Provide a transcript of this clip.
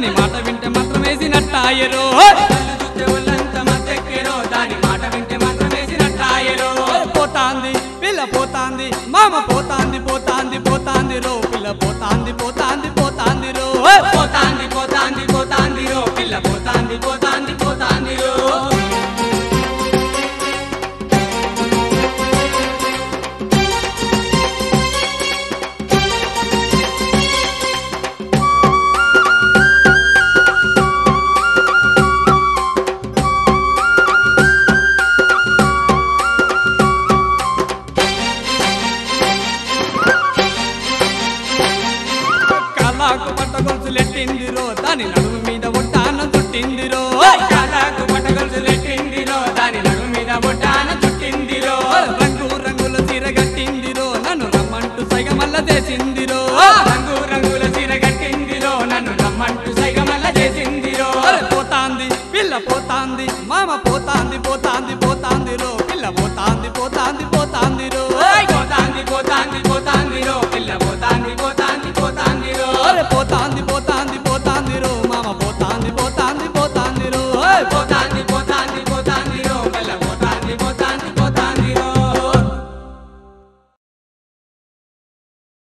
దాని మాట వింటే మంత్రం వేసినట్టాయరో కళ్ళు చూస్తే ఒళ్ళంతా మత్తెక్కెరో దాని మాట వింటే మాత్రం వేసినట్టాయరో పోతాంది పిల్ల పోతాంది మామ పోతాంది పోతాంది పోతాంది రో పిల్ల పోతాంది పోతాంది పోతాంది రో పోతాంది పోతాంది పోతాంది రో పిల్ల పోతాంది పోతాంది పోతాంది రో కళాకు పట్ట గొలుసులెట్టింది రో దాని నడుము మీద ఒట్టానం చుట్టింది రో కాలాకు పట్టగొలుసులెట్టిందిరో దాని నడుము మీద బొట్టాన చుట్టిందిరో రంగు రంగుల చీర కట్టింది రో నన్ను రమ్మంటూ సైగ మల్ల చేసింది రో రంగు